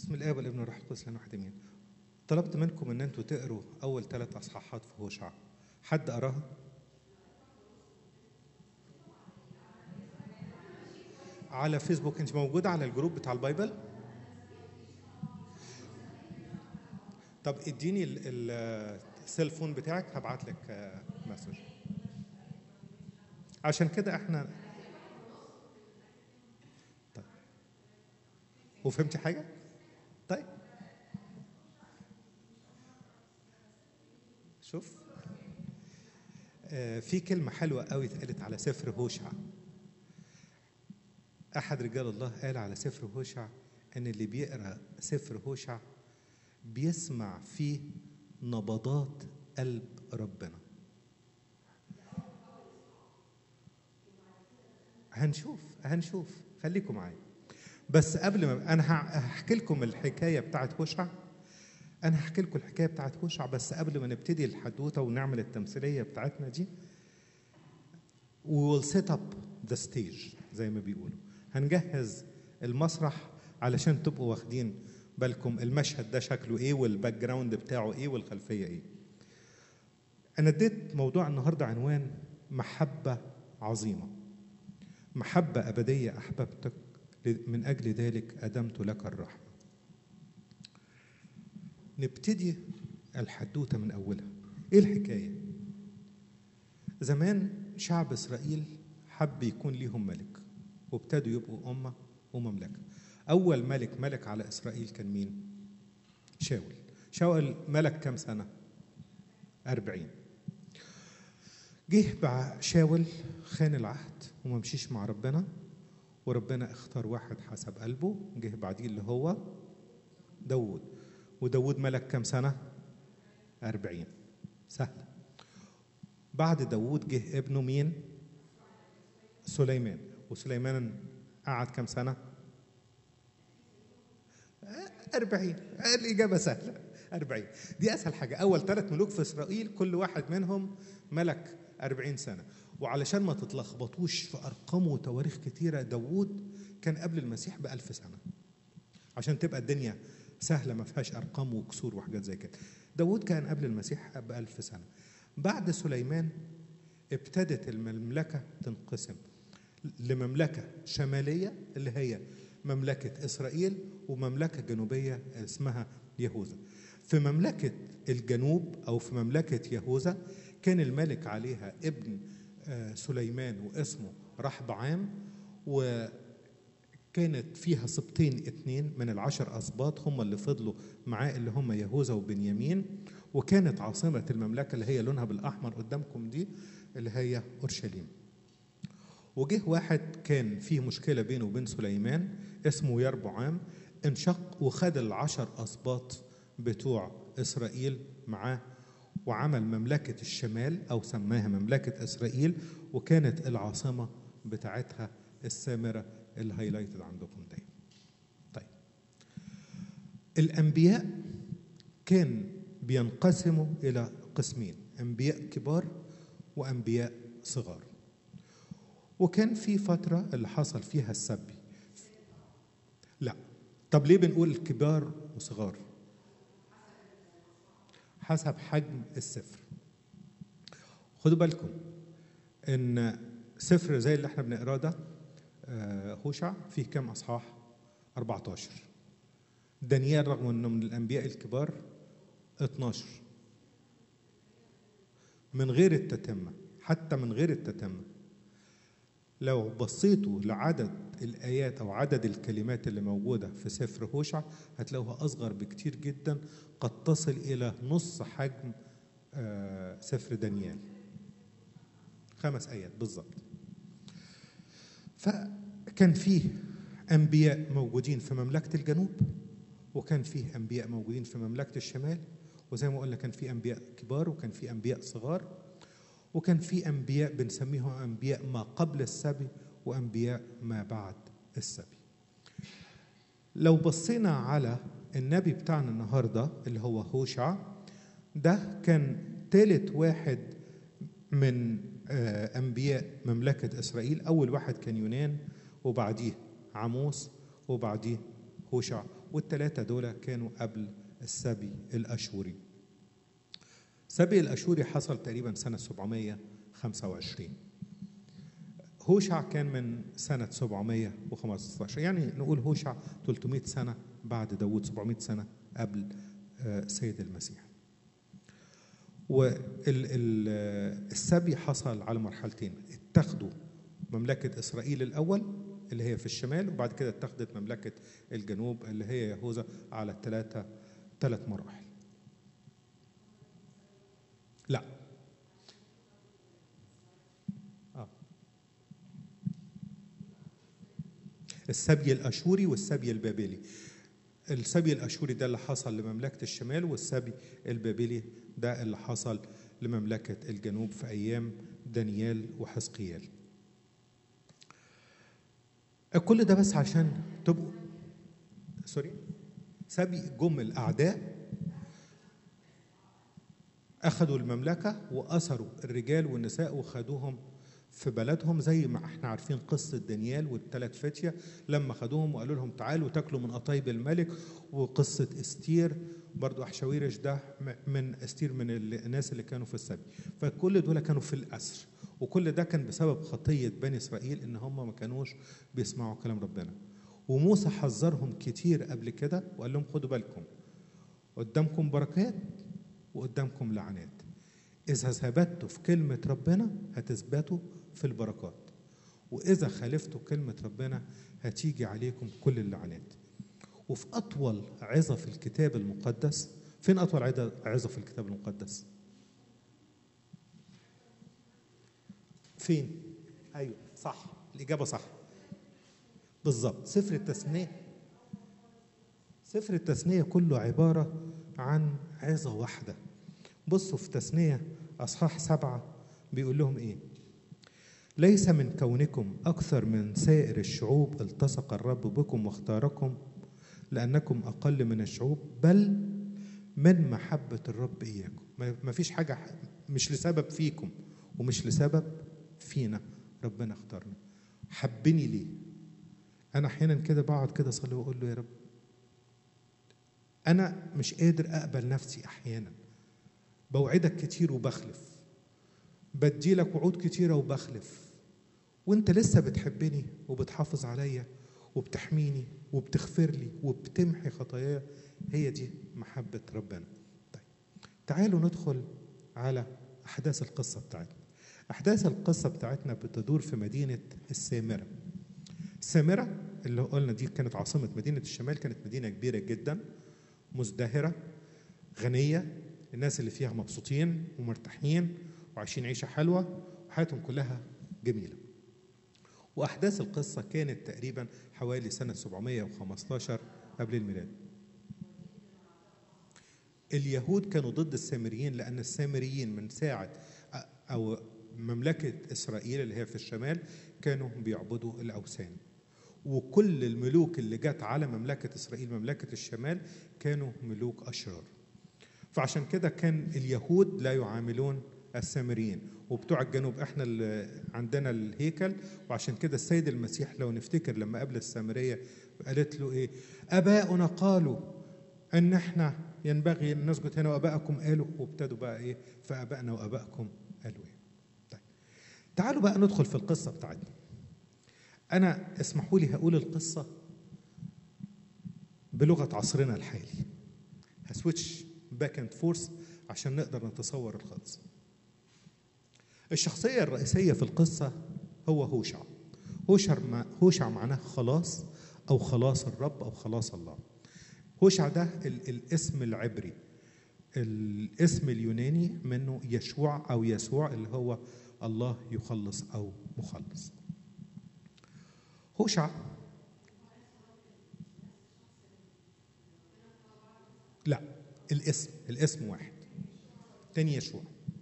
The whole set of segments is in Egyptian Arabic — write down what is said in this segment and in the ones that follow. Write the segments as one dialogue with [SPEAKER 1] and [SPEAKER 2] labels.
[SPEAKER 1] بسم الله والابن والروح القدس لنا واحد امين طلبت منكم ان انتوا تقروا اول ثلاث اصحاحات في هوشع حد قراها على فيسبوك انت موجوده على الجروب بتاع البايبل طب اديني ال- ال- السيلفون بتاعك هبعت لك آه، مسج عشان كده احنا طيب وفهمتي حاجه طيب شوف آه، في كلمة حلوة قوي اتقالت على سفر هوشع أحد رجال الله قال على سفر هوشع إن اللي بيقرأ سفر هوشع بيسمع فيه نبضات قلب ربنا هنشوف هنشوف خليكم معايا بس قبل ما انا ه- هحكي لكم الحكايه بتاعت هوشع انا هحكي لكم الحكايه بتاعت هوشع بس قبل ما نبتدي الحدوته ونعمل التمثيليه بتاعتنا دي we will set up the stage زي ما بيقولوا هنجهز المسرح علشان تبقوا واخدين بالكم المشهد ده شكله ايه والباك جراوند بتاعه ايه والخلفيه ايه انا اديت موضوع النهارده عنوان محبه عظيمه محبه ابديه احببتك من اجل ذلك ادمت لك الرحمه نبتدي الحدوته من اولها ايه الحكايه زمان شعب اسرائيل حب يكون ليهم ملك وابتدوا يبقوا امه ومملكه اول ملك ملك على اسرائيل كان مين شاول شاول ملك كام سنه أربعين جه بع شاول خان العهد وما مشيش مع ربنا وربنا اختار واحد حسب قلبه جه بعديه اللي هو داود وداود ملك كام سنة؟ أربعين سهل بعد داود جه ابنه مين؟ سليمان وسليمان قعد كام سنة؟ أربعين الإجابة سهلة أربعين دي أسهل حاجة أول ثلاث ملوك في إسرائيل كل واحد منهم ملك أربعين سنة وعلشان ما تتلخبطوش في أرقام وتواريخ كتيرة داوود كان قبل المسيح بألف سنة عشان تبقى الدنيا سهلة ما فيهاش أرقام وكسور وحاجات زي كده داوود كان قبل المسيح بألف سنة بعد سليمان ابتدت المملكة تنقسم لمملكة شمالية اللي هي مملكة إسرائيل ومملكة جنوبية اسمها يهوذا في مملكة الجنوب أو في مملكة يهوذا كان الملك عليها ابن آه، سليمان واسمه رحبعام وكانت فيها سبطين اتنين من العشر أسباط هم اللي فضلوا معاه اللي هم يهوذا وبنيامين وكانت عاصمة المملكة اللي هي لونها بالأحمر قدامكم دي اللي هي أورشليم وجه واحد كان فيه مشكلة بينه وبين سليمان اسمه يربعام انشق وخد العشر أسباط بتوع إسرائيل معاه وعمل مملكة الشمال أو سماها مملكة إسرائيل وكانت العاصمة بتاعتها السامرة اللي هايلايتد عندكم دي طيب الأنبياء كان بينقسموا إلى قسمين أنبياء كبار وأنبياء صغار وكان في فترة اللي حصل فيها السبي لا طب ليه بنقول كبار وصغار حسب حجم السفر خدوا بالكم ان سفر زي اللي احنا بنقراه ده آه، هوشع فيه كام اصحاح 14 دانيال رغم انه من الانبياء الكبار 12 من غير التتمه حتى من غير التتمه لو بصيتوا لعدد الآيات أو عدد الكلمات اللي موجودة في سفر هوشع هتلاقوها أصغر بكتير جدا قد تصل إلى نص حجم آه، سفر دانيال خمس آيات بالظبط فكان فيه أنبياء موجودين في مملكة الجنوب وكان فيه أنبياء موجودين في مملكة الشمال وزي ما قلنا كان في أنبياء كبار وكان في أنبياء صغار وكان في انبياء بنسميهم انبياء ما قبل السبي وانبياء ما بعد السبي لو بصينا على النبي بتاعنا النهارده اللي هو هوشع ده كان ثالث واحد من آه، انبياء مملكه اسرائيل اول واحد كان يونان وبعديه عموس وبعديه هوشع والثلاثة دول كانوا قبل السبي الأشوري السبي الأشوري حصل تقريبا سنة 725 هوشع كان من سنة 715 يعني نقول هوشع 300 سنة بعد داود 700 سنة قبل سيد المسيح والسبي حصل على مرحلتين اتخذوا مملكة إسرائيل الأول اللي هي في الشمال وبعد كده اتخذت مملكة الجنوب اللي هي يهوذا على ثلاثة ثلاث مراحل لا آه. السبي الأشوري والسبي البابلي السبي الأشوري ده اللي حصل لمملكة الشمال والسبي البابلي ده اللي حصل لمملكة الجنوب في أيام دانيال وحزقيال كل ده بس عشان تبقوا سوري سبي جم الأعداء أخذوا المملكة وأسروا الرجال والنساء وخدوهم في بلدهم زي ما احنا عارفين قصة دانيال والثلاث فتية لما خدوهم وقالوا لهم تعالوا تاكلوا من قطايب الملك وقصة استير برضو أحشاويرش ده من استير من الناس اللي كانوا في السبي فكل دول كانوا في الأسر وكل ده كان بسبب خطية بني إسرائيل إن هم ما كانوش بيسمعوا كلام ربنا وموسى حذرهم كتير قبل كده وقال لهم خدوا بالكم قدامكم بركات وقدامكم لعنات إذا ثبتوا في كلمة ربنا هتثبتوا في البركات وإذا خالفتوا كلمة ربنا هتيجي عليكم كل اللعنات وفي أطول عظة في الكتاب المقدس فين أطول عظة في الكتاب المقدس؟ فين؟ أيوه صح الإجابة صح بالظبط سفر التثنية سفر التثنية كله عبارة عن عظة واحدة بصوا في تثنية أصحاح سبعة بيقول لهم إيه ليس من كونكم أكثر من سائر الشعوب التصق الرب بكم واختاركم لأنكم أقل من الشعوب بل من محبة الرب إياكم ما فيش حاجة مش لسبب فيكم ومش لسبب فينا ربنا اختارنا حبني ليه أنا أحيانا كده بقعد كده أصلي وأقول له يا رب أنا مش قادر أقبل نفسي أحيانا بوعدك كتير وبخلف بدي لك وعود كتيرة وبخلف وانت لسه بتحبني وبتحافظ عليا وبتحميني وبتغفر لي وبتمحي خطاياي هي دي محبة ربنا طيب تعالوا ندخل على أحداث القصة بتاعتنا أحداث القصة بتاعتنا بتدور في مدينة السامرة السامرة اللي قلنا دي كانت عاصمة مدينة الشمال كانت مدينة كبيرة جدا مزدهرة غنية الناس اللي فيها مبسوطين ومرتاحين وعايشين عيشة حلوة وحياتهم كلها جميلة وأحداث القصة كانت تقريبا حوالي سنة 715 قبل الميلاد اليهود كانوا ضد السامريين لأن السامريين من ساعة أو مملكة إسرائيل اللي هي في الشمال كانوا بيعبدوا الأوثان وكل الملوك اللي جت على مملكة إسرائيل مملكة الشمال كانوا ملوك أشرار فعشان كده كان اليهود لا يعاملون السامريين وبتوع الجنوب احنا اللي عندنا الهيكل وعشان كده السيد المسيح لو نفتكر لما قابل السامريه قالت له ايه اباؤنا قالوا ان احنا ينبغي ان نسجد هنا وابائكم قالوا وابتدوا بقى ايه فابائنا وابائكم قالوا ايه طيب تعالوا بقى ندخل في القصه بتاعتنا انا اسمحوا لي هقول القصه بلغه عصرنا الحالي هسويتش باك اند فورس عشان نقدر نتصور القصه الشخصية الرئيسية في القصة هو هوشع هوشع ما هوشع معناه خلاص أو خلاص الرب أو خلاص الله هوشع ده ال- الاسم العبري الاسم اليوناني منه يشوع أو يسوع اللي هو الله يخلص أو مخلص هوشع لا الاسم الاسم واحد تاني يشوع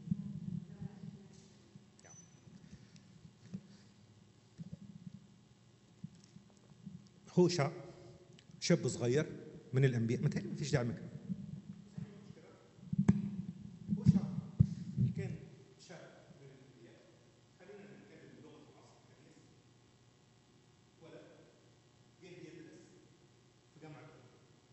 [SPEAKER 1] هوشع شاب صغير من الانبياء متهيألي مفيش داعي من كده هوشع كان شاب من الانبياء خلينا نتكلم بلغه العصر الحديث ولد جه يدرس في جامعه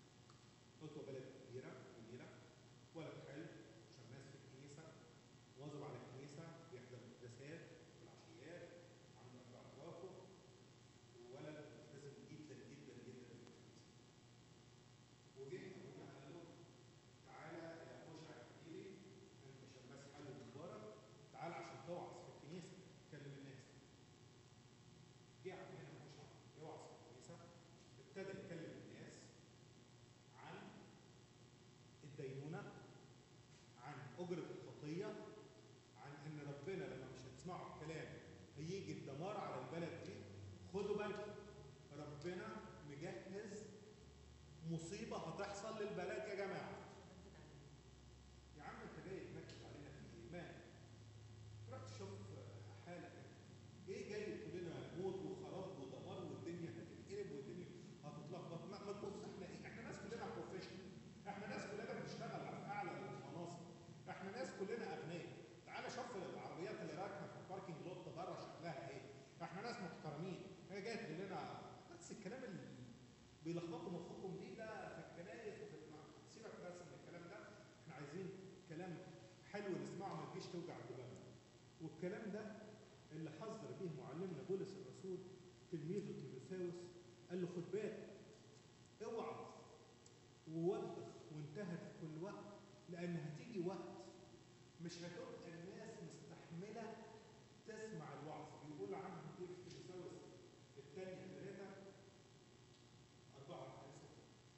[SPEAKER 1] مصيبه هتحصل للبلد يا جماعه يا عم انت جاي تنكد علينا في ايه؟ مال تروح تشوف حاله كده ايه جاي تقول لنا موت وخراب ودمار والدنيا هتتقلب والدنيا هتتلخبط ما, ما تبص احنا ايه؟ احنا ناس كلنا بروفيشنال احنا ناس كلنا بنشتغل في اعلى المناصب احنا ناس كلنا اغنياء تعالى شوف العربيات اللي راكنه في الباركنج لوت بره شكلها ايه احنا ناس محترمين هي جايه تقول لنا بس الكلام اللي بيلخبطوا مخكم ليه ده في الكنايس وفي الم- سيبك بس من الكلام ده احنا عايزين كلام حلو نسمعه ما تجيش توجع دماغنا والكلام ده اللي حذر به معلمنا بولس الرسول تلميذه تيموثاوس قال له خد بالك اوعى ووبخ وانتهى في كل وقت لان هتيجي وقت مش هتبقى الناس مستحمله تسمع الوعظ بيقول عنه ايه في تيموثاوس الثانيه ثلاثه اربعه خمسه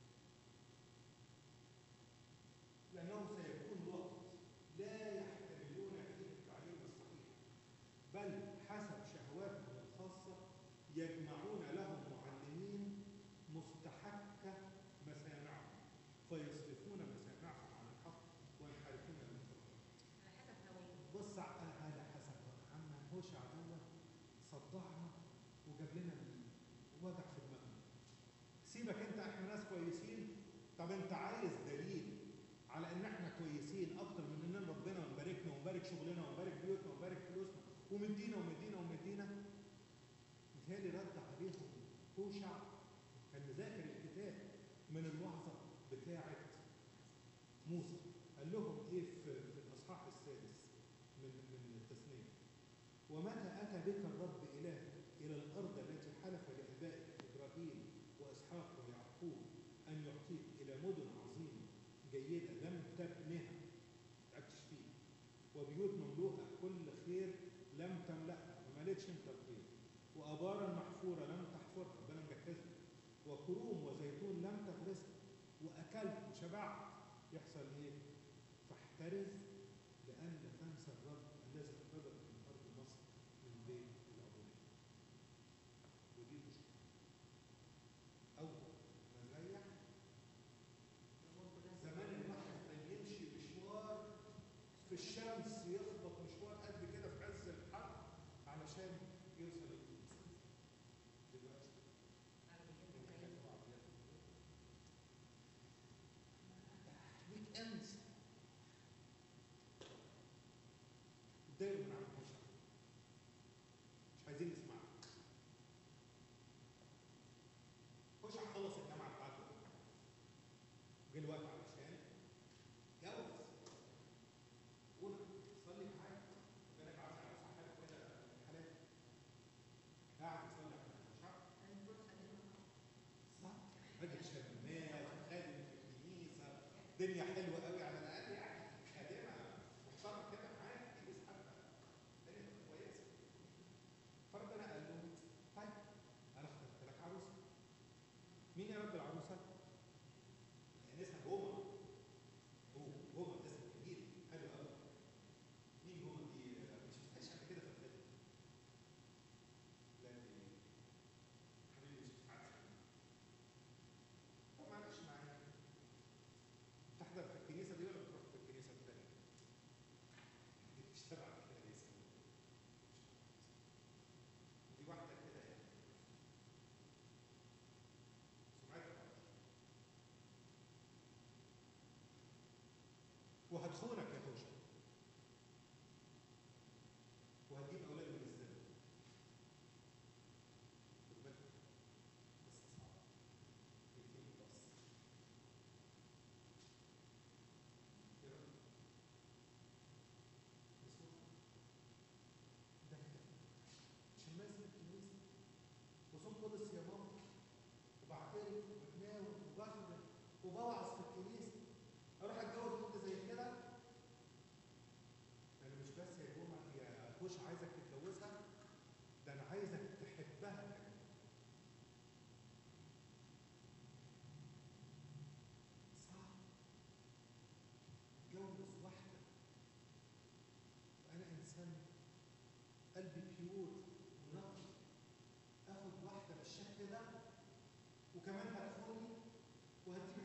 [SPEAKER 1] لانه سيكون وقت لا يحتملون فيه التعليم الصحيح بل حسب شهواتهم الخاصه يجمعون لهم معلمين مستحكه مسامعهم فيصرفون مسامعهم عن الحق وينحرفون من الطريق
[SPEAKER 2] على حسب هويته
[SPEAKER 1] بص على على حسب عم هوشع دوت صدعنا وجاب لنا الوجع في دماغنا سيبك انت احنا ناس كويسين طب انت عايز دليل على ان احنا كويسين اكتر من ان ربنا مباركنا ومبارك شغلنا ومبارك بيوتنا ومبارك فلوسنا ومدينا ومدينا ومدينا متهيألي رد عليهم هوشع كان مذاكر الكتاب من الوعظه بتاعه موسى قال لهم ايه في, في الاصحاح السادس من من التثنيه ومتى اتى بك الرب الهك الى الارض التي حلف لابائك ابراهيم واسحاق ويعقوب ان يعطيك الى مدن عظيمه جيده لم تبنها تعبتش فيه وبيوت مملوءه كل خير لم تملأها ما ملتش انت الخير وابارا محفوره لم تحفرها ربنا مجهزها وكروم وزيتون لم تغرسها واكلت وشبعت يحصل ايه؟ فاحترز لئلا تنسى الرب الذي اخرجك من ارض مصر من بيت العبوديه. ودي المشكله. اول ما نريح زمان الواحد كان يمشي مشوار في الشمس يخبط مشوار قد كده في عز الحر علشان يوصل الكنيسه. دلوقتي ويك اند داير من عند مش مش عايزين نسمعها هوشع خلص الجامعه بتاعته جه الوقت علشان يتجوز هنا صلي معايا ربنا يبعت على حاجه كده حالات قاعد يصلي على هوشع صح راجل شماس خادم في الكنيسه الدنيا حلوه قوي على الاقل يعني خادمه محترمه كده معاك الكنيسه حتى الدنيا تبقى كويسه فربنا قال له طيب انا اخترت لك عروسه مين يا رب العروسه؟ يعني اسمها جوما جوما جوما ده اسم كبير حلو قوي مين جوما دي؟ مش شفتهاش قبل كده في الفيلم لا دي حبيبي مش هتتعرف طب معلش معايا تحضر في الكنيسه دي ولا بتروح في الكنيسه الثانيه؟ دي مش تبع الكنيسه دي واحده كده يعني سمعتها وهتخونك يا هوشع وهتجيب اولاد من الزنا خد بالك بس صعب كتير بس ايه رايك؟ مسموح ده كده عشان ما يسمع الكنيسه وصوم كل الصيامات وبعترف وبتناول وبخدم وبوعظ في الكنيسه اروح اتجوز واحده زي كده انا مش بس يا جمعه يا كوش عايزك تتجوزها ده انا عايزك تحبها كمان صعب اتجوز واحده وانا انسان قلبي بيور ونقي اخد واحده بالشكل ده وكمان هتخوني وهتجيب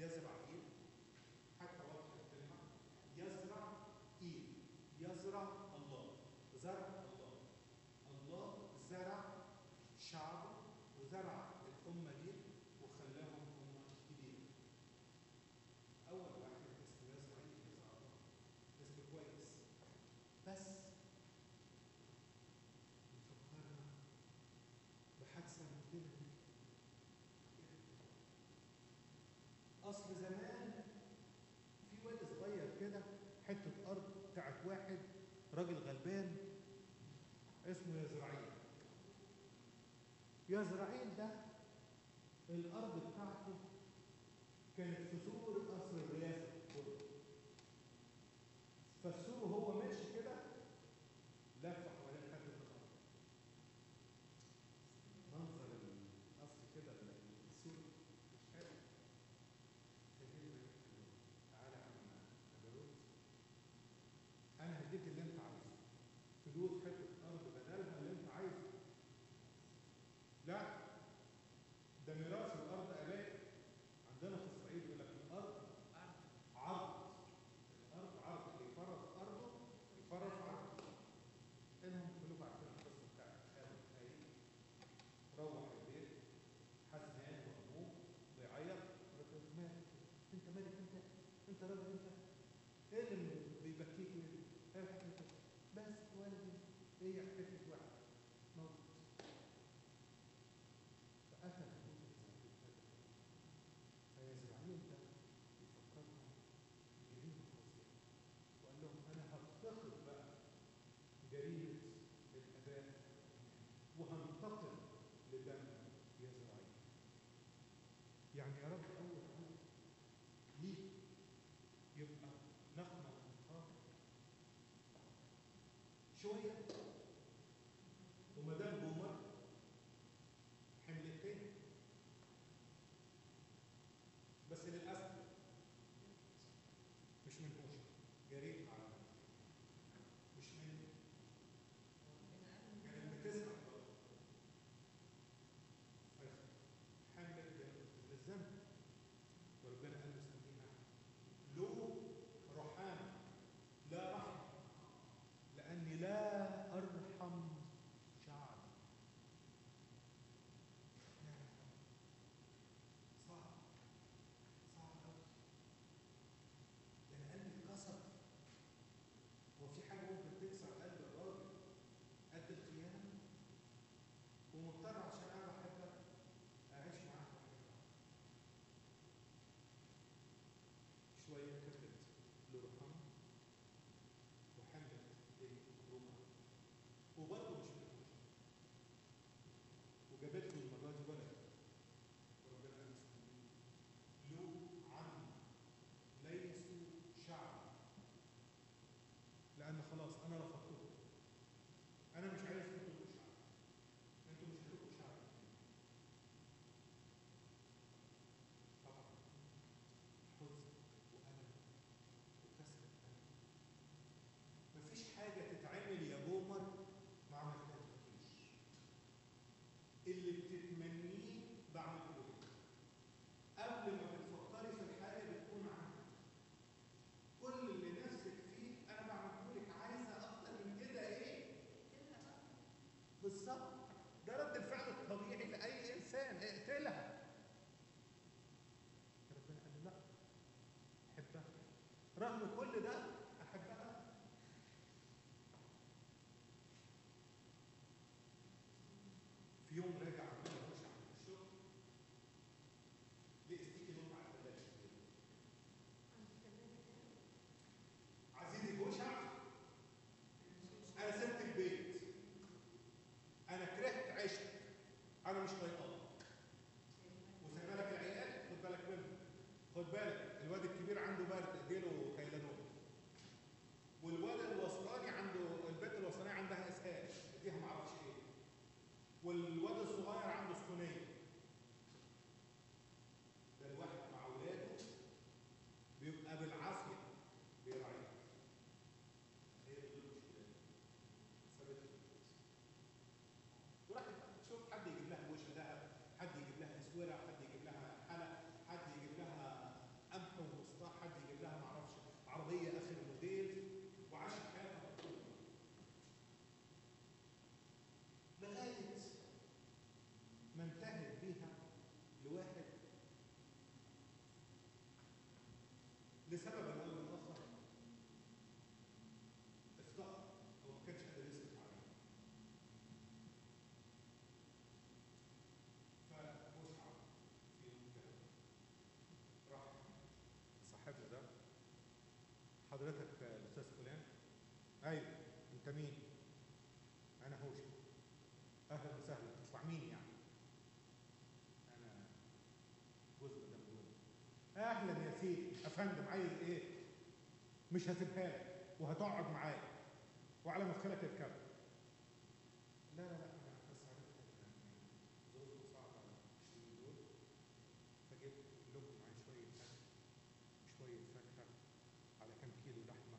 [SPEAKER 1] يزرع ايه حتى واضحه الكلمه يزرع ايه يزرع الله زرع الله الله زرع شعبه وزرع الامه دي وخلاهم امه كبيره اول واحد اسمه يزرع يزرع الله اسم كويس بس فكرنا بحادثه مؤلمه اصل زمان في واد صغير كده حته ارض بتاعت واحد راجل غلبان اسمه يزرعيل يزرعيل ده الارض بتاعته كانت في سور قصر الرئاسه كله فالسور وهو ماشي كده لف حوالين حته الارض منظر القصر كده السور مش حلو كلمة تعالى يا عم أبروز أنا هديك اللي أنت عايزه فلوس حتة أرض بدلها اللي أنت عايزه لا ده ميراث الأرض آبائي عندنا في إسرائيل يقول لك الأرض عرض الأرض عرض اللي يفرض أرضه يفرض عرضه إنهم كلكم عارفين القصة بتاعت خالد خايف روح البيت حزنان وهموم بيعيط ربنا مالك انت مالك انت انت راجل انت ايه اللي بيبكيك ليه؟ ايه حكايتك؟ بس والدي هي حكايه واحد موت فقتل فيزرعون ده يفكرهم بجريمه فظيعه وقال لهم انا هفتقد بقى جريمه الاباء وهنتقل لدم يزرعيل يعني يا رب اول عمل ليه يبقى نقمه انتقام شويه ومدام بومر حملتين بس للاسف مش من هوشة جريت على مش من كانت بتسمع حملت بالذنب وربنا قال له سميها له رحام لا رحم لاني لا ارحم شعبي صعب صعب قوي ده انا قلبي اتكسر هو في حاجه ممكن تكسر قلب الراجل قد الخيانه ومضطر عشان انا بحبك اعيش معاك وأحبك. شويه كبرت لرحمه وحملت ايه روما وبرضه مش بتخش وجابت له المره دي ولد وربنا قال له له عم ليسوا شعب لان خلاص انا رفضتهم انا مش عايز انتوا تبقوا شعب انتوا مش هتبقوا شعب طبعا حزن والم وكسر القلب مفيش حاجه تتعمل يا بومر مع ما تتعملش اللي بتتمنيه بعمله لك قبل ما بتفكري في الحاجه بتكون عندك كل اللي نفسك فيه انا بعمله لك عايزه اكتر من كده ايه بالظبط ده رد الفعل الطبيعي لاي انسان اقتلها ربنا قال له لا احبها رغم كل ده احبها في يوم راجع ربنا يخش على الشغل لقي ستيكي نوت على الثلاجه عزيزي جوشع انا سبت البيت انا كرهت عيشتك انا مش طايقاك وسايبه لك العيال خد بالك منهم خد بالك الواد الكبير عنده برد اديله كيلانول والواد الوسطاني عنده البنت الوسطانيه عندها اسهال اديها معرفش ايه والواد الصغير عنده سخونيه ده الواحد مع اولاده بيبقى بالعافيه بيراعيك هي دي المشكله سابت البيت وراحت تشوف حد يجيب لها وش ذهب حد يجيب لها اسوره حد يجيب لها حلق حد يجيب لها حضرتك الاستاذ فلان ايوه انت مين انا هوشي اهلا وسهلا تطلع مين يعني انا جزء ده من اهلا يا سيدي افندم عايز ايه مش هسيبها لك وهتقعد معايا وعلى مدخلك الكلب لا لا لا انا بس عرفت ان ظروفه صعبه الشهرين دول فجبت لكم معايا شويه اكل وشويه فاكهه على كام كيلو لحمه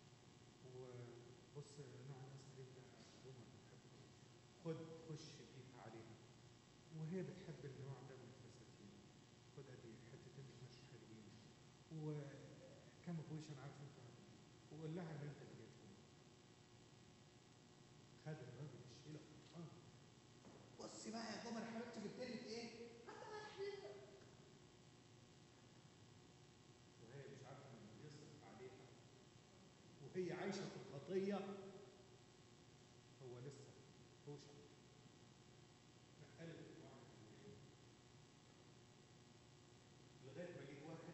[SPEAKER 1] وبص نوع الناس اللي انت عمر بتحبه خد خش بيها عليها وهي بتحب النوع ده من الفساتين خد ادي حتتين قماش حلوين وكم غويش انا عارف انت وقول لها ان انت اللي جبتهم خد الراجل الشيله اه بصي بقى يا قمر حبيبتي جبت لك ايه؟ وهي مش عارفه انه بيصرف عليها وهي عايشه في الخطيه هو لسه هوشة نقلت واحد من لغايه ما جه واحد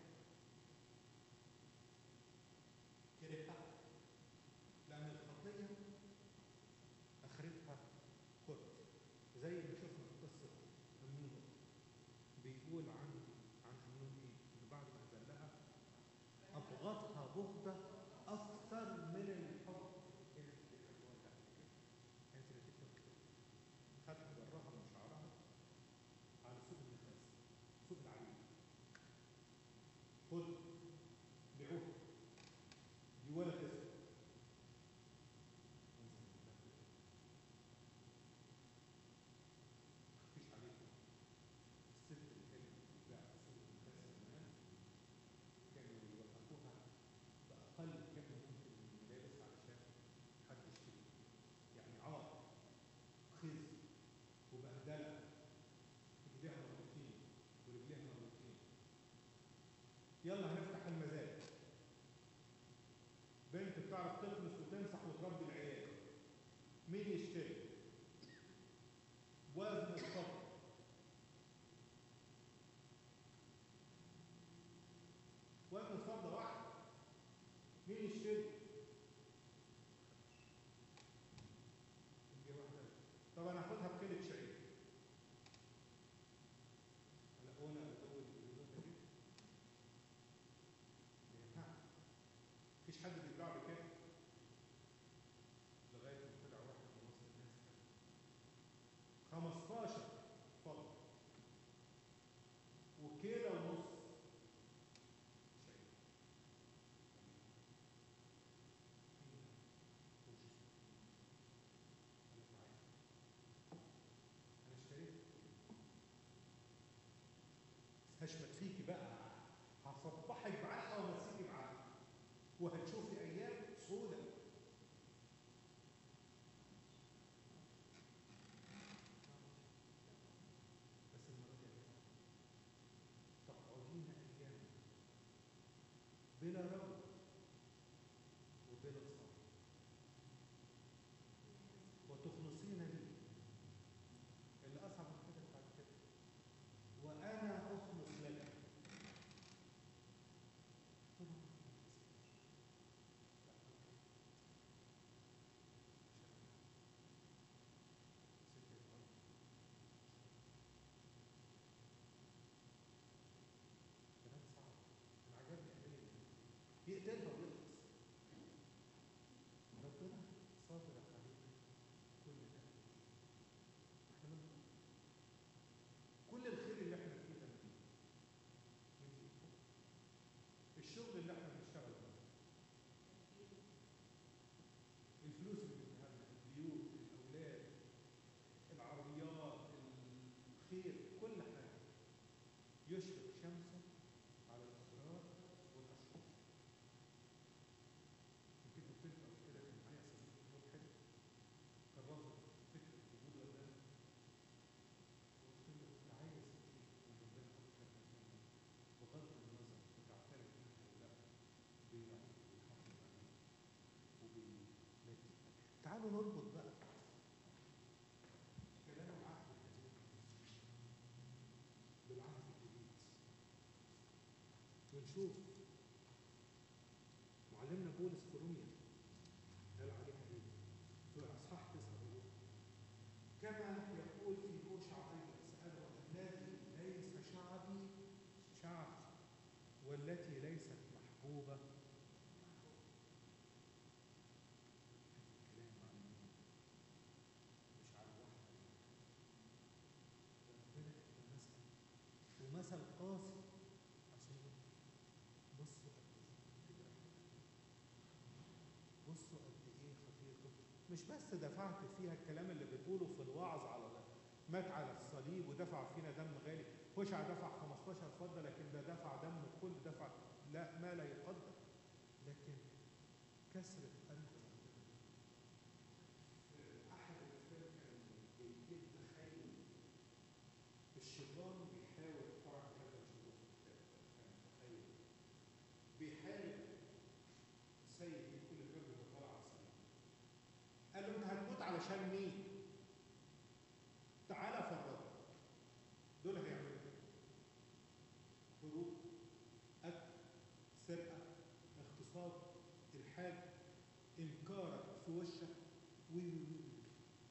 [SPEAKER 1] كرهها لان الخطيه اخرتها كره زي ما شفنا في قصه امنون بيقول عن عن امنون ايه؟ انه بعد ما اذلها ابغضها بغضه اكثر من الحب اللي بيحبوها قبل كده كانت نتيجه كده خدها براها من شعرها على سوق النخاس سوق العريق خد بيعوها دي ولا تسوى مفيش عليكم الست اللي كانت بتتباع في سوق النخاس زمان كانوا يوقفوها بأقل كم ممكن من الملابس علشان حد يشتري يعني عار خزي وبهدلة ايديها مربوطين ورجليها مربوطين يلا هنفتح المزاد بنت بتعرف تخلص وتمسح وتربي العيال مين يشتري وزن الصبر وزن الفضة واحد مين يشتري؟ تجي واحدة طب انا هاخدها بكيلة شعير انا هنا الاول الهدوم دي ما ينفعش مفيش حد بيتباع بكده لغايه ما طلع واحد من وسط الناس كده 15 فضل وكيلة ونص شعير انا اشتريت هشمت فيكي بقى هصبحك بعقل وامسكي بعقل وهتشوفي ايام سودة بس المره دي تقعدين ايام بلا رب وبلا صبر وتخلصين لي اللي اصعب من كده بعد كده وانا اخلص لك كلام صعب انا عجبني قوي يقتلها ويخلص ربنا صابر علينا كل ده احنا من كل الخير اللي احنا فيه ده من من إيه؟ الشغل اللي احنا بنشتغله ده الفلوس اللي بنديها لنا البيوت الاولاد العربيات الخير كل حاجه يشرق شمسه على الاسرار والاشخاص يمكن قلت لكم قبل كده كان معايا صديق ملحد كان رافض فكره وجود ربنا وقلت له انت عايز ايه من ربنا اكتر من كده بغض النظر بتعترف انت ولا لا بيراعيك وبيحافظ عليك وبيمدك تعالوا نربط بقى كلام العهد القديم بالعهد الجديد ونشوف معلمنا معلمنا بولس في روميا قال عليها ايه؟ في اصحاح تسعه بيقول كما يقول في هوشع ايضا ساله الذي ليس شعبي شعبي والتي ليست محبوبه الكلام عن مين؟ مش عن واحد ربنا ادى مثل ومثل قاسي عشان بصوا قد ايه كده بصوا قد ايه خطيته مش بس دفعت فيها الكلام اللي بتقوله في الوعظ على ال- مات على الصليب ودفع فينا دم غالي هوشع دفع 15 فضه لكن ده دفع دم كل دفع لا ما لا يقدر لكن كسرة قلب ربنا احد الافلام كان بيجيب تخيل الشيطان بيحاول طبعا كذا شيطان تخيل بيحارب السيد في كل الرب وطلع على الصليب قال له انت هتموت علشان مين؟ تعالى فرط دول هيعملوا ايه؟ هروب قتل سرقه اغتصاب الحاد انكارك في وشك وي وي وي وي.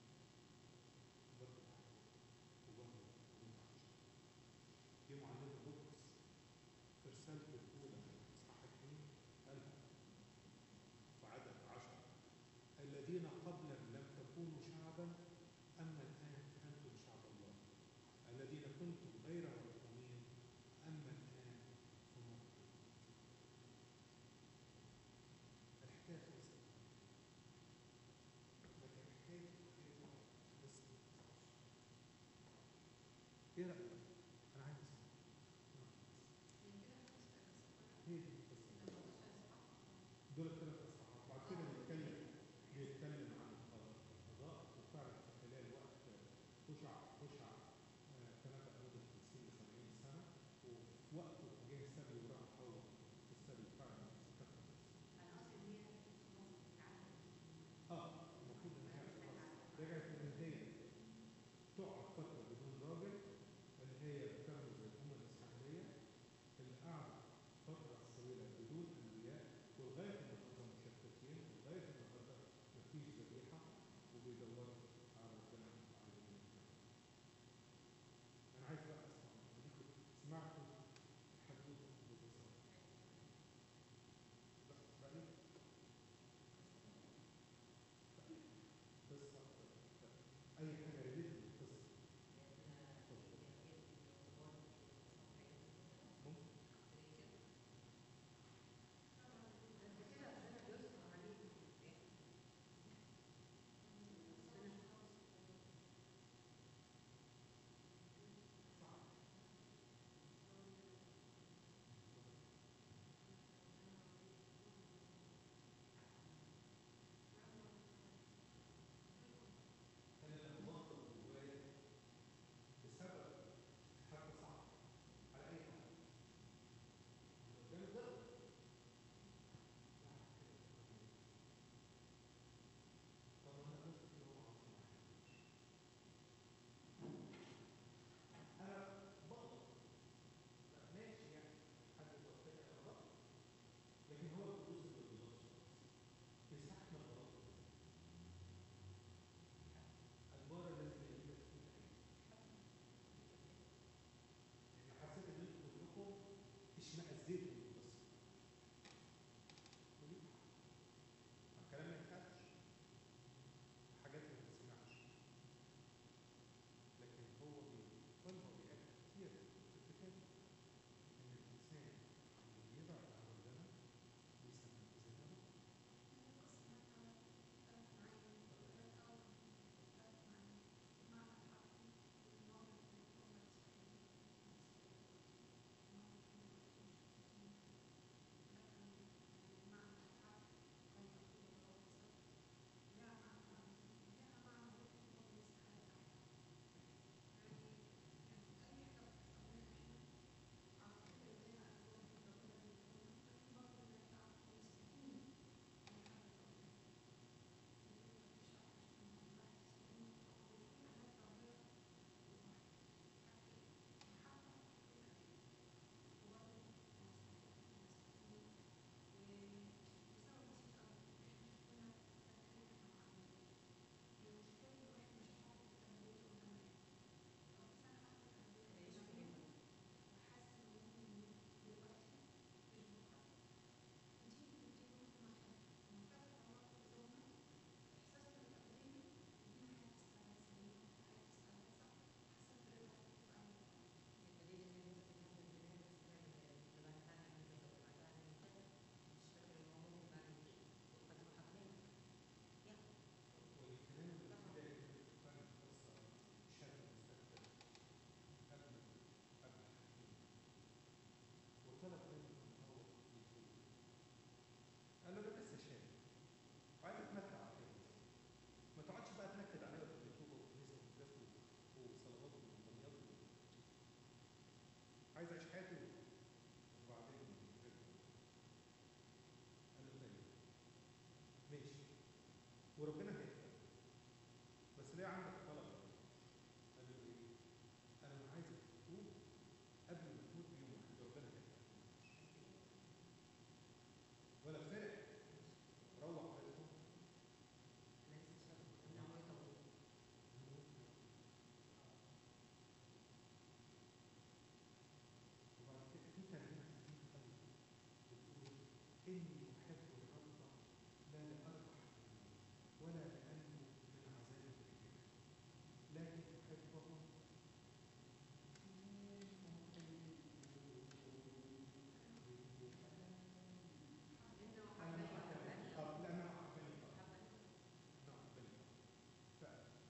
[SPEAKER 1] برضه وبرضه وانت عايش. جه معلمنا بطرس في رسالته الاولى اصحاح اثنين قالها في عدد عشرة الذين قبلا لم تكونوا شعبا اما الان فانتم شعب الله الذين كنتم غير مرحومين اما الان فمرحومون الحكايه خلصت لكن حكايه الخير لسه ما خلصتش. ايه رايك؟ انا عايز وربنا هيقبل بس ليه عندك طلب قال له ايه؟ انا عايزك تتوب قبل ما تموت بيوم واحد ربنا هيقبل ولا فرق روح بيتهم وبعد كده في ترجمه خفيفه قوي بتقول اني احب الرب لا لاربح ولا لانه من عذاب الكبير لكن احبه انا احبني طب لانه احبني نعم احبني ف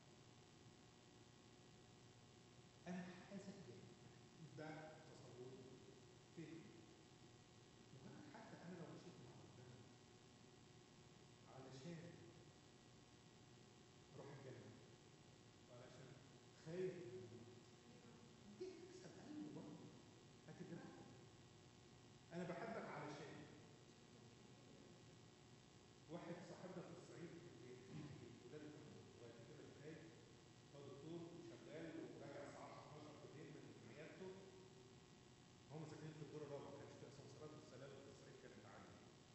[SPEAKER 1] انا حاسس بيه ده تصور فكري وأنا حتى انا لو مشيت مع ربنا علشان اروح الجنه وعلشان خايف من الموت، دي هتكسب قلبي برضه هتجرحه انا بحبك علشان واحد صاحبنا في الصعيد ولاده وبعد كده بخير هو دكتور شغال وراجع الساعه 12 بالليل من عيادته هم ساكنين في الدور الرابع ما كانش في اسانسيرات السلالم في الصعيد كانت عاليه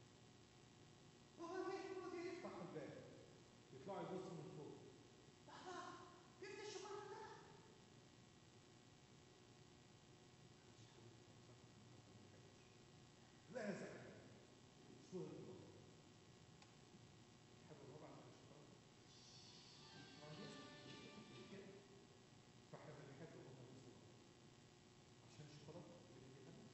[SPEAKER 1] هو جه هو جه يفتح الباب يطلعوا يبصوا من فوق بابا جبت الشوكولاته لا يا زلمه شو هالموضوع تحب الربع عشان الشوكولاته كده فاحنا بنحب الربع بصوره عشان الشوكولاته اللي بنجيبها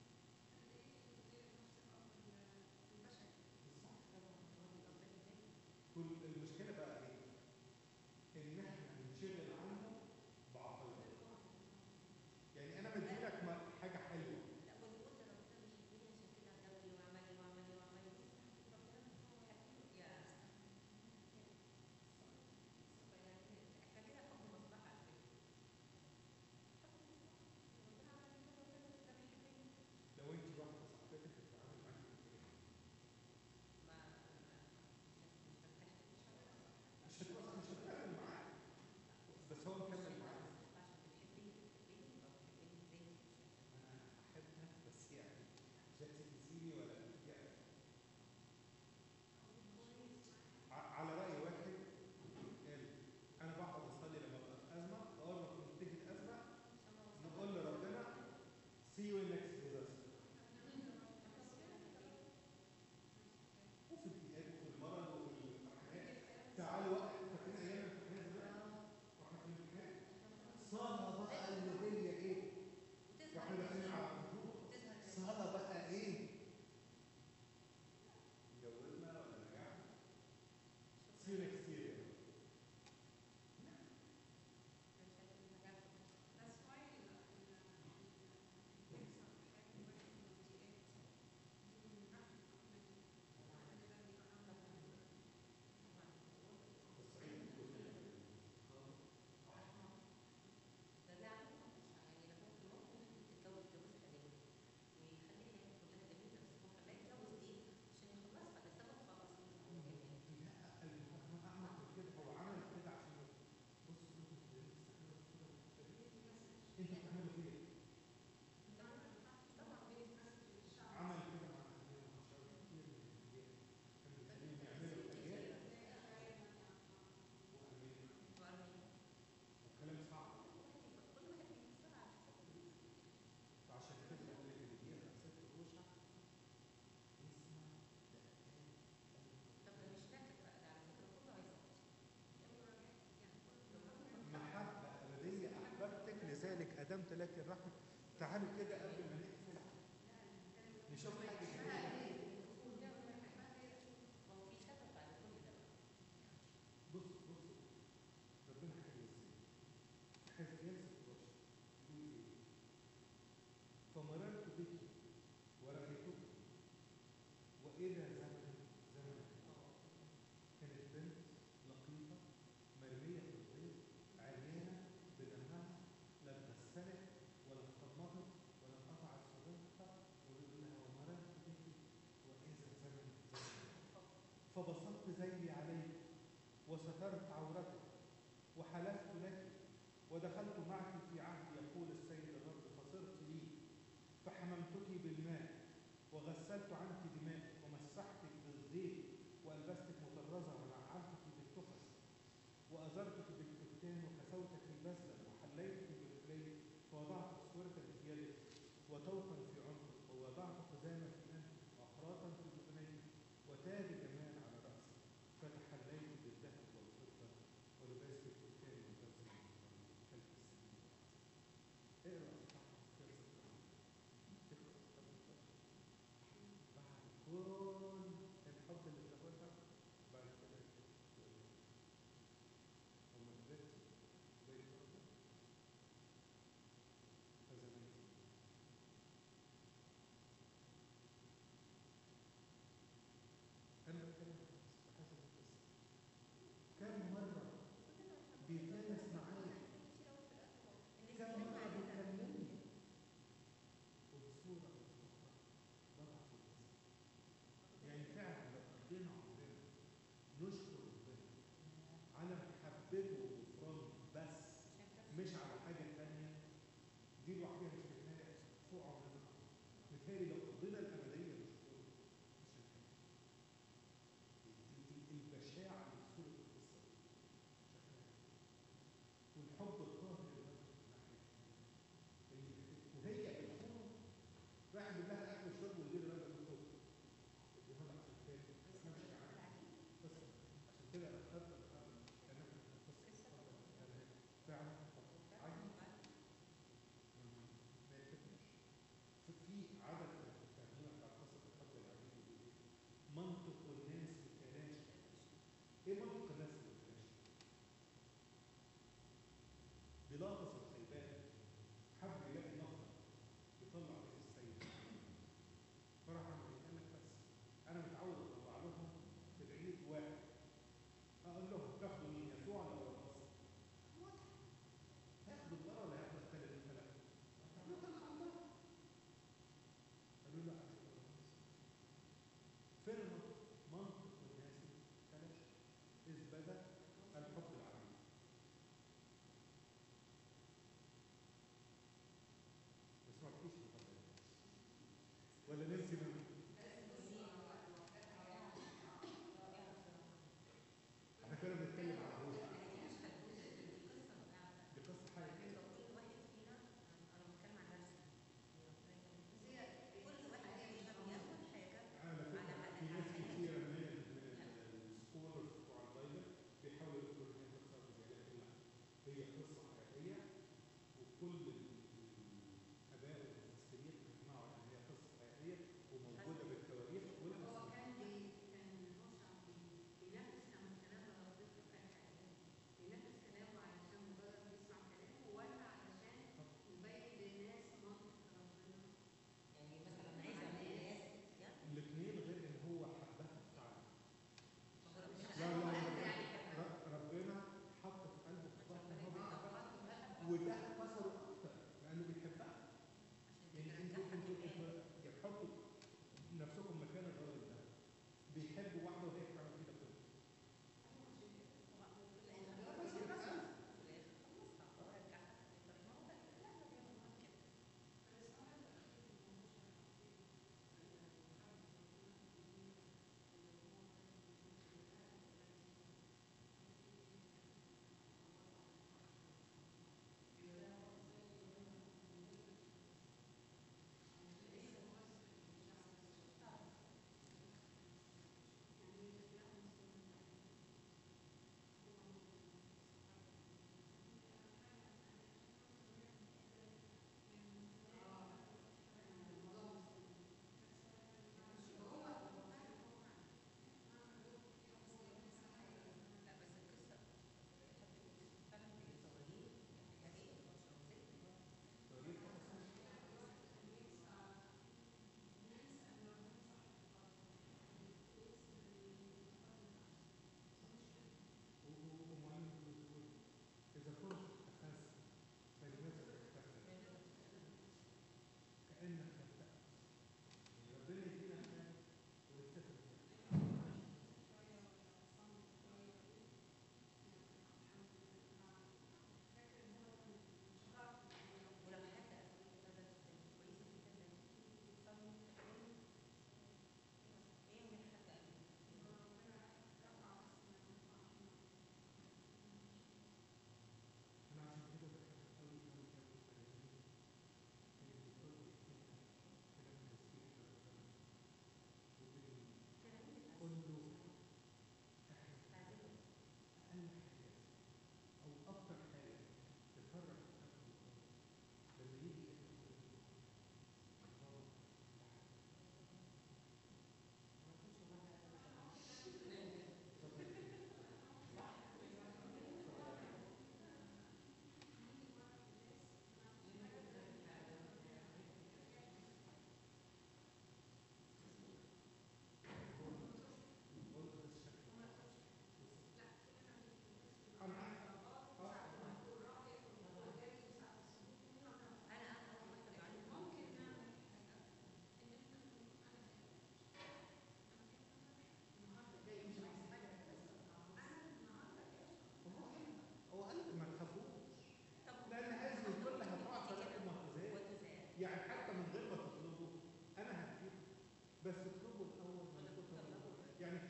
[SPEAKER 1] كل المشكله بقى ايه؟ ان احنا بنشغل عنه بعقلنا يعني انا بديلك م- حاجه حلوه لو انت واحده صاحبتك بتتعامل معاك كده مش هتبقى مش هتكمل معاك بس هو مكمل معاك انا احبك بس يعني مش هتنسيني ولا يعني ع- على راي واحد قال انا بقعد اصلي لما ابقى في ازمه اول ما تنتهي الازمه نقول لربنا see you next disaster وفي الجهاد وفي المرض وفي الامتحانات تعالوا وقت فاكرين ايام الامتحانات بقى واحنا في الامتحان صلاه بقى اللي هي ايه؟ واحنا داخلين على الحضور صلاه بقى ايه؟ اتجوزنا ولا رجعنا؟ see you next year يا رب.
[SPEAKER 2] That's why ال- ال- ال- بيحصل حاجات واحد من الضيقات دي من رحمة ربنا الواحد ده بيبقى عنده
[SPEAKER 1] الصعيد كله. لا المهم اعمق من كده هو عمل كده عشان بص انتوا بتستحملوا الصوره انتوا بتعملوا كده عمل كده مع أهلنا وعشان كتير من الرجال كانوا بيخليهم يعملوا حاجات وأمانة وكلام صعب فعشان كده بقول لك اللي بيقرا ست روشة يسمع محبة أبدية أحببتك لذلك أدمت لك الرحمة تعالوا كده قبل ما نقفل نشوف حاجة جديدة بص بص ربنا حلو ازاي حزقيال 16 يقول ايه فمررت بك ورأيتك وإلى زمن زمن كانت بنت لقيطة مرمية في الغيط عريانة بدمها لا اتغسلت ولا اتطمطت ولا اتقطعت صديقها ويقول لها ومررت بك وإذا زمن زمن فبسطت ذيلي عليك وسترت عورتك وحلفت لك ودخلت معك في عهد يقول السيد الرب فصرت لي فحممتك بالماء وغسلت عنك دماءك ومسحتك بالزيت والبستك مطرزه ونعمتك بالتخس وازرتك بالكتان وكسوتك بزلا وحليتك بالحلي فوضعت اسوره في يدك وطوقا في عنقك ووضعت حزاما في انفك واخراطا في اذنيك وتاج جمال على راسك فتحليت بالذهب والفضه ولباس الكتان والبزل خلف السنين اقرا اصحاح 16 اقرا اصحاح 16 بعد كل الحب اللي اتجوزها بعد كده وما قدرتش زي الفضه فزمانك انا بتكلم بحسب القصه كم مره بيتلامس معايا كم مره بيكلمني وبصوره أو بأخرى بضعف الجسد يعني فعلا لو قضينا عمرنا نشكر ربنا على محبته وغفرانه بس مش على حاجه ثانيه دي لوحدها مش كفايه فوق عمرنا متهيألي لو قضينا الابديه نشكره مش هنكمل ال- ال- البشاعه اللي في صوره القصه دي شكلها والحب الطاهر اللي بدأ في ناحيه وهي بتكون رايح يجيب لها اكل وشرب ويدير راجل الخوف يديها لها عشان كده احنا مش جعانين بس عشان كده انا اخترت الحرب لان احنا في القصه فعلا عجيب ما يكفيش في في عدد من الترجمه بتاع قصه الحب العجيب بيقول ايه؟ منطق الناس بتلاشى ايه منطق الناس بتلاشى؟ بيلاحظ الخيبان حب يلاقي نقد يطلع بيت السيد فراح عمل ايه؟ قال لك بس انا متعود اطلع لهم في العيد واحد اقول لهم تاخدوا مين يسوع ولا الرسول؟ هياخدوا الضرر ولا هياخدوا الثالث الثلاث؟ هياخدوا الله قالوا لا هياخدوا الرسول فين المنطق؟ منطق الناس تلاشى إذ بدا الحب العميق ما سمعتكيش من الحب العميق. ولا نسي منه احنا كنا بنتكلم عن هو دي قصه حقيقيه على فكره في ناس كتيره من من السكولرز بتوع البايبل بيحاولوا يقولوا ان هي قصه خزعبليه لا هي قصه حقيقيه وكل الاباء والمفسرين بيجمعوا ان هي قصه حقيقيه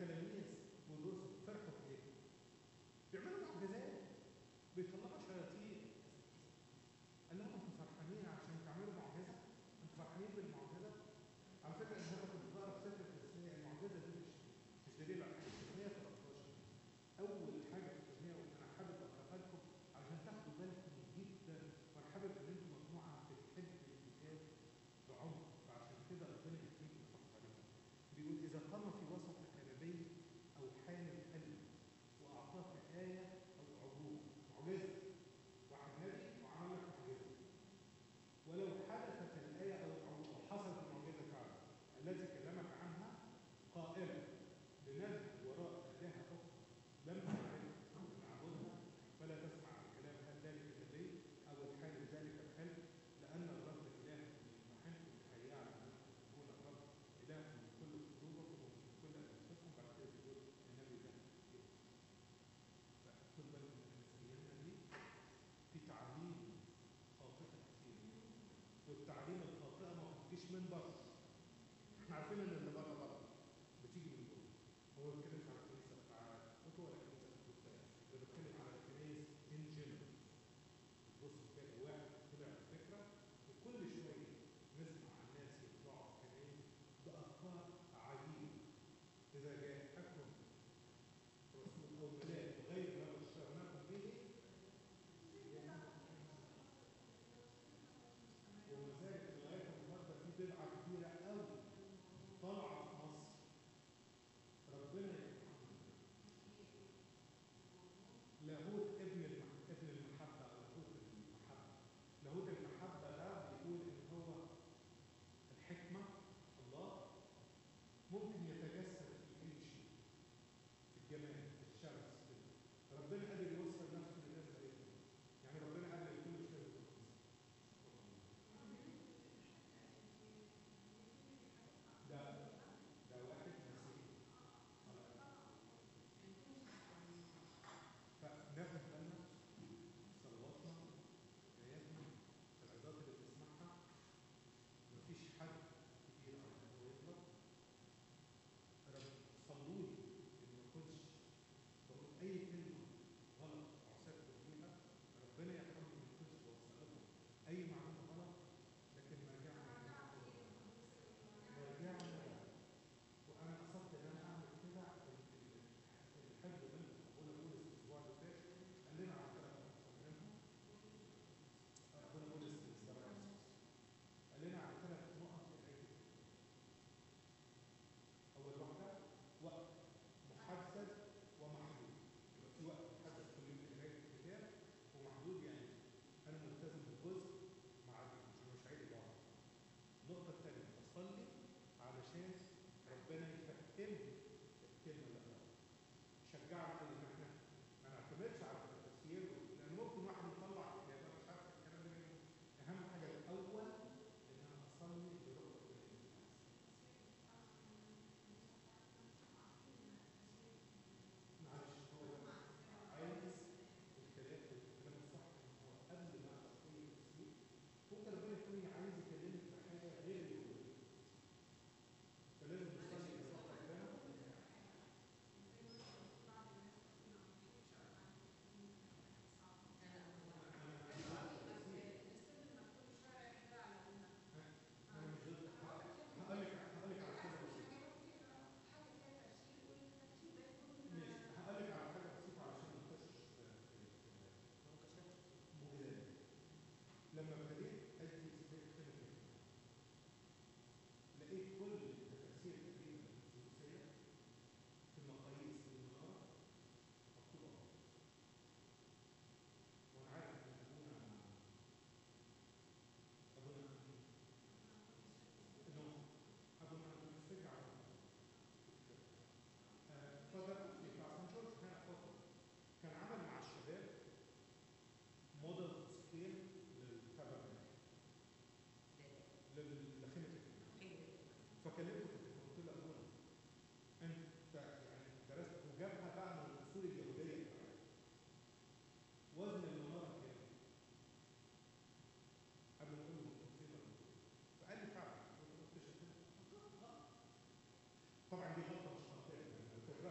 [SPEAKER 1] التلاميذ والرسل فرحوا بايه؟ بيعملوا معجزات بيطلعوا شياطين قال لهم انتوا فرحانين عشان تعملوا معجزه؟ انتوا فرحانين بالمعجزه؟ على فكره ان انا كنت بقرا في سفر التثنيه المعجزه دي مش مش دليل على حاجه التثنيه 13 اول حاجه في التثنيه وانا حابب اقراها لكم عشان تاخدوا بالكم جدا وانا حابب ان انتم مجموعه بتحب الكتاب بعمق فعشان كده ربنا يكرمكم ويحط عليكم بيقول اذا قام في وسطك نبي او حامل حلم واعطاك ايه او عبور معجزه واحد نبي وعمل لك معجزه ولو حدثت الآية أو العبور وحصلت المعجزة فعلا الذي كلمك عنها قائلا لنذهب وراء آلهة أخرى لم تعرفها ونعبدها فلا تسمع الكلام هل ذلك النبي أو الحالم ذلك الحلم لأن الرب إلهكم يمتحنكم لكي يعلم أنكم تكون الرب إلهكم من كل قلوبكم ومن كل أنفسكم بعد كده بيقول النبي ده إيه؟ فخد بالكم من المسيحيين دي في تعليم خاطئة كتير والتعليم الخاطئه ما بتجيش من بره احنا عارفين ان اللي بره بره بتيجي من جوه هو ما بيتكلمش على الكنيسه بتاع اوتو ولا الكنيسه القدسيه ده بيتكلم على الكنيس ان جنرال بص تلاقي واحد طلع بفكره وكل شويه نسمع الناس يطلعوا في الكنيس بافكار عجيبه اذا جاء حكم رسول او ملاك غير ما بشرناكم به وما زالت لغايه النهارده في بدعه كبيره قوي طالعه في مصر ربنا يرحمنا لاهوت ابن المح... ابن المحبه او لاهوت المحبه لاهوت المحبه ده بيقول ان هو الحكمه الله ممكن يتجسد في اي شيء في الجمال في الشمس في ربنا قادر يوصل نفسه للناس زينا يعني ربنا قادر يكون مش لازم يكون ده ده واحد مسيحي فناخد بالنا صلواتنا آياتنا العظات اللي بنسمعها مفيش حد كتير على ان هو يغلط رب صلوا لي ان ما كنتش بقول اي كلمه غلط وعساكم بيها ربنا يرحمني ما كنتش بوصل لكم اي معلومه غلط لكن مرجعنا مرجعنا وانا قصدت ان انا اعمل كده الحب منه ابونا بولس الاسبوع اللي فات قال لنا على ثلاث نقط فاكرينهم؟ ابونا بولس الاسبوع قال لنا على ثلاث نقط في قرايه الكتاب. اول واحده وقت محدد ومحدود يبقى في وقت محدد كل يوم لقرايه الكتاب ومحدود يعني انا ملتزم بجزء مع عشان مش عايز بعض النقطة الثانية بصلي علشان ربنا يفهمني الكلمة اللي أقراها. شجعنا على إن إحنا ما نعتمدش على التفسير لأن ممكن واحد يطلع كتابة مش عارف الكلام ده منين. أهم حاجة الأول إن أنا أصلي لروح ربنا يسوع. معلش هو ده عايز الكلام الكلام الصح إن هو قبل ما أصلي التفسير ممكن ربنا يكون عايز يكلمك في حاجة غير اللي هو فلازم تصلي لروح ربنا انا مش ضد هقول لك هقول لك على حاجه بسيطه ماشي هقول لك على حاجه بسيطه علشان ما نخشش في في مجادله لما ابتديت ادي سبيل كلمه لقيت كل التفاسير تقريبا الثلثيه في المقاييس للمناره مكتوبه غلط وانا عارف ان ابونا ابونا انه ابونا مستجع فضل بتاع سان جورج كان فتره كان عمل مع الشباب موديل سكيل للتابرناكل لخيمه الكهنه فكلمته في التليفون قلت له ابونا انت يعني درست وجابها بقى من الاصول اليهوديه بتاعتها وزن المناره كام؟ قبل ما اقول له ممكن فين ولا ممكن فين. فقال لي فعلا قلت له اكتشف كده طبعا دي غلطه مش خطيه يعني قلت له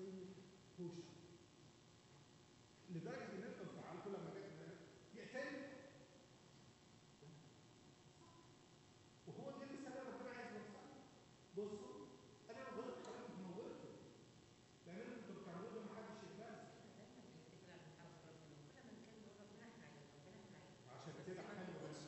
[SPEAKER 1] شخصيه هوشع لدرجه ان انتم تعرفوا لما جت هناك يقتل وهو دي الرساله ربنا عايز يوصلها بصوا انا لو غلطت عليكم موتكم لان انتوا بتعملوا ده محدش يتبعز عشان كده حلو بس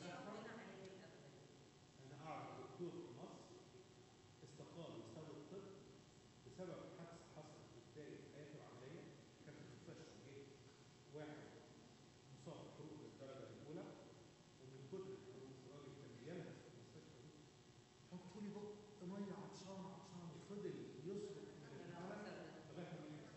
[SPEAKER 1] انا اعرف دكتور في مصر استقال مستوى الطب بسبب حادثه حصلت في بدايه حياته العمليه كان في المستشفى جه واحد مصاب بحروق الدرجه الاولى ومن كتر الحروق الراجل كان بيلهث في المستشفى دي حطوا لي بق ميه عطشان عطشان وفضل يصرخ من الحاله لغايه ما مات.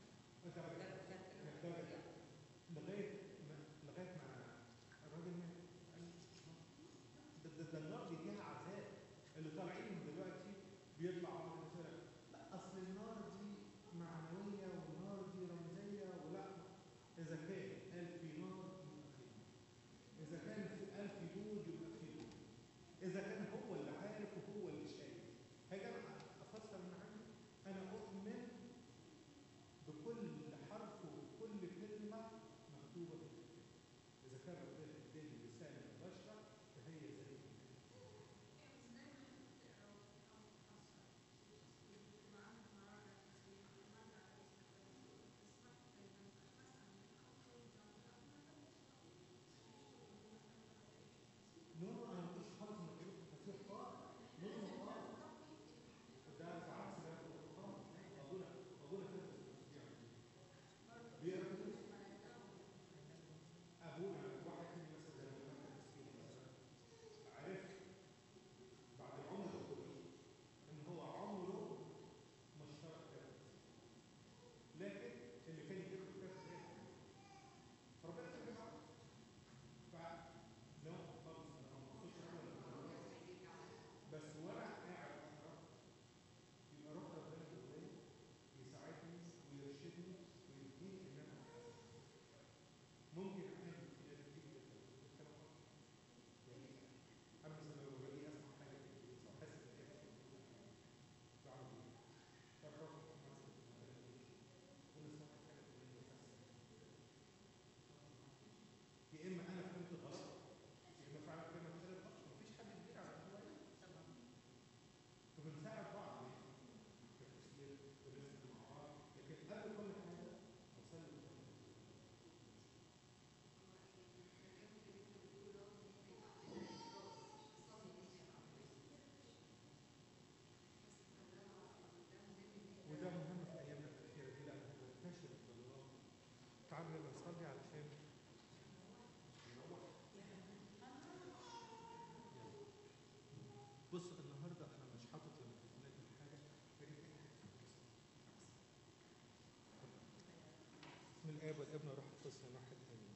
[SPEAKER 1] لغايه لغايه ما لغايه ما الراجل مات ده, ده, ده النار دي فيها عذاب اللي طالعين دلوقتي بيطلع عمر مثلا لا اصل النار دي معنويه والنار دي رمزيه ولا اذا كان قال في نار يبقى في نار اذا كان في قال في دود يبقى في دود اذا كان هو اللي عارف وهو اللي شايف هاجي انا افسر من عندي انا اؤمن بكل حرف وكل كلمه مكتوبه في الكتاب اذا كان ربنا اداني رساله مباشره فهي زي ما هي. نو نو انا مش حاطط مكتوب في القران نو نو قران ده ساعات سمعت في القران ابونا ابونا كده بيقرا كتب. ابونا واحد فينا مثلا زي ما كان مسكين مثلا عرف بعد العمر ده كله ان هو عمره ما اشترك كده لكن اللي كان يجيب له كاس غير فربنا كان معاه فلو خالص انا ما بخش ولا بس وانا قاعد اقرا يبقى روح ربنا جوايا يساعدني ويرشدني ويديني ان انا اتحسن ممكن اعمل كده نتيجه الكلام ده يعني انا مثلا لو باجي اسمع حاجه في البيت واحس ان هي مش موجوده بعمل ايه؟ فالروح مثلا كل سمعت حاجه تقول لي بس يا اما انا فهمت غلط يا اما فعلا كلمه اتقالت غلط مفيش حد كبير على الهواء فبنساعد بعض في التفسير بنسال مع بعض لكن قبل كل حاجه نصلي ونصلي وده مهم في ايامنا الاخيره دي لان بننتشر الضلال تعالوا يلا نصلي علشان نروح يلا. بص النهارده انا مش حاطط الميكروفونات من حاجه غير إن إحنا نصلي. بسم الاب والابن والروح القدس واحد امين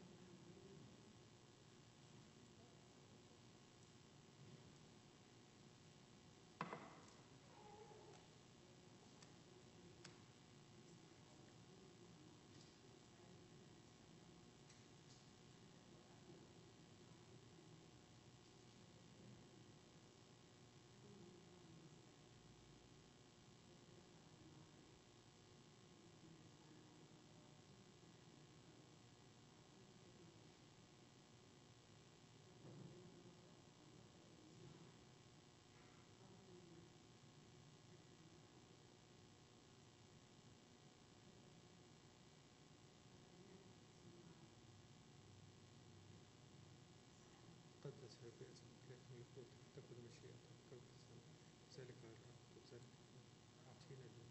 [SPEAKER 1] قدس رب اسمك يأتي ملكوتك تكن مشيئتك كما في السماء كذلك على الأرض كذلك أعطينا اليوم